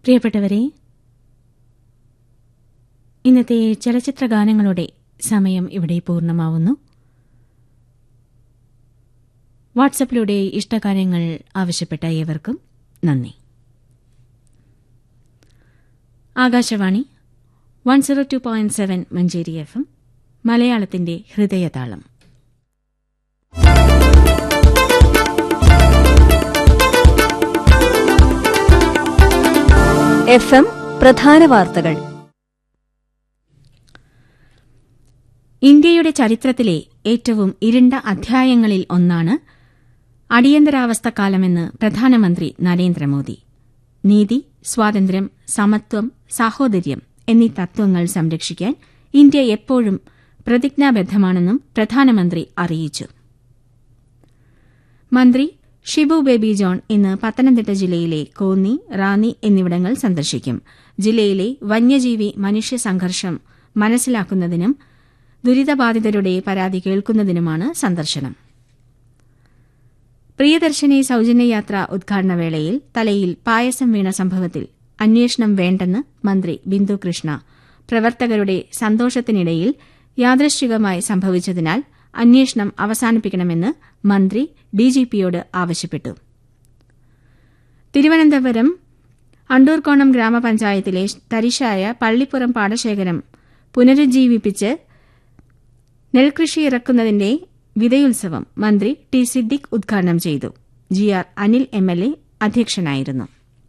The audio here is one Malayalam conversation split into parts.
പ്രിയപ്പെട്ടവരെ ഇന്നത്തെ ചലച്ചിത്ര ഗാനങ്ങളുടെ സമയം ഇവിടെ പൂർണ്ണമാവുന്നു വാട്സപ്പിലൂടെ ഇഷ്ടകാര്യങ്ങൾ ആവശ്യപ്പെട്ട ഏവർക്കും നന്ദി Akashvani one zero two point seven Manjeri F M മലയാളത്തിന്റെ ഹൃദയതാളം എഫ് എം പ്രധാന വാർത്തകൾ ഇന്ത്യയുടെ ചരിത്രത്തിലെ ഏറ്റവും ഇരുണ്ട അധ്യായങ്ങളിൽ ഒന്നാണ് അടിയന്തരാവസ്ഥക്കാലമെന്ന് പ്രധാനമന്ത്രി നരേന്ദ്രമോദി നീതി സ്വാതന്ത്ര്യം സമത്വം സാഹോദര്യം എന്നീ തത്വങ്ങൾ സംരക്ഷിക്കാൻ ഇന്ത്യ എപ്പോഴും പ്രതിജ്ഞാബദ്ധമാണെന്നും പ്രധാനമന്ത്രി അറിയിച്ചു മന്ത്രി ഷിബു ബേബി ജോൺ ഇന്ന് പത്തനംതിട്ട ജില്ലയിലെ കോന്നി റാന്നി എന്നിവിടങ്ങൾ സന്ദർശിക്കും ജില്ലയിലെ വന്യജീവി മനുഷ്യ സംഘർഷം മനസ്സിലാക്കുന്നതിനും ദുരിതബാധിതരുടെ പരാതി കേൾക്കുന്നതിനുമാണ് സന്ദർശനം പ്രിയദർശിനി സൌജന്യയാത്ര ഉദ്ഘാടന വേളയിൽ തലയിൽ പായസം വീണ സംഭവത്തിൽ അന്വേഷണം വേണ്ടെന്ന് മന്ത്രി ബിന്ദു കൃഷ്ണ പ്രവർത്തകരുടെ സന്തോഷത്തിനിടയിൽ യാദൃശ്ചികമായി സംഭവിച്ചതിനാൽ അന്വേഷണം അവസാനിപ്പിക്കണമെന്ന് മന്ത്രി ഡിജിപിയോട് ആവശ്യപ്പെട്ടു തിരുവനന്തപുരം അണ്ടൂർക്കോണം ഗ്രാമപഞ്ചായത്തിലെ തരിശായ പള്ളിപ്പുറം പാടശേഖരം പുനരുജ്ജീവിപ്പിച്ച് നെൽകൃഷി ഇറക്കുന്നതിന്റെ വിതയുത്സവം മന്ത്രി ടി സിദ്ദിഖ് ഉദ്ഘാടനം ചെയ്തു G R Anil M L A അധ്യക്ഷനായിരുന്നു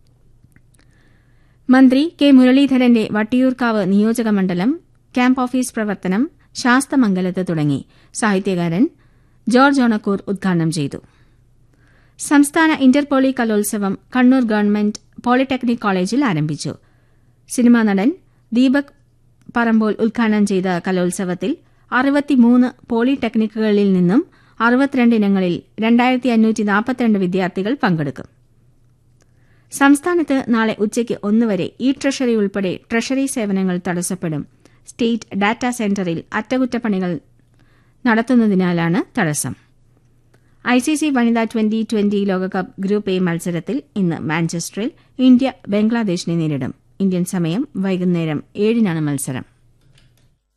മന്ത്രി കെ മുരളീധരന്റെ വട്ടിയൂർക്കാവ് നിയോജകമണ്ഡലം ക്യാമ്പ് ഓഫീസ് പ്രവർത്തനം ശാസ്തമംഗലത്ത് തുടങ്ങി സാഹിത്യകാരൻ ജോർജ് ഓണക്കൂർ ഉദ്ഘാടനം ചെയ്തു സംസ്ഥാന ഇന്റർപോളി കലോത്സവം കണ്ണൂർ ഗവൺമെന്റ് പോളിടെക്നിക് കോളേജിൽ ആരംഭിച്ചു സിനിമാ നടൻ ദീപക് പറമ്പോൾ ഉദ്ഘാടനം ചെയ്ത കലോത്സവത്തിൽ അറുപത്തിമൂന്ന് പോളിടെക്നിക്കുകളിൽ നിന്നും അറുപത്തിരണ്ട് ഇനങ്ങളിൽ രണ്ടായിരത്തി അഞ്ഞൂറ്റി നാൽപ്പത്തിരണ്ട് വിദ്യാർത്ഥികൾ പങ്കെടുക്കും സംസ്ഥാനത്ത് നാളെ ഉച്ചയ്ക്ക് ഒന്ന് വരെ ഇ ട്രഷറി ഉൾപ്പെടെ ട്രഷറി സേവനങ്ങൾ തടസ്സപ്പെടും സ്റ്റേറ്റ് ഡാറ്റാ സെന്ററിൽ അറ്റകുറ്റപ്പണികൾ നടത്തുന്നതിനാലാണ് തടസ്സം ഐസിസി വനിതാ ട്വന്റി ട്വന്റി ലോകകപ്പ് ഗ്രൂപ്പ് എ മത്സരത്തിൽ ഇന്ന് മാഞ്ചസ്റ്ററിൽ ഇന്ത്യ ബംഗ്ലാദേശിനെ നേരിടും ഇന്ത്യൻ സമയം വൈകുന്നേരം ഏഴിനാണ് മത്സരം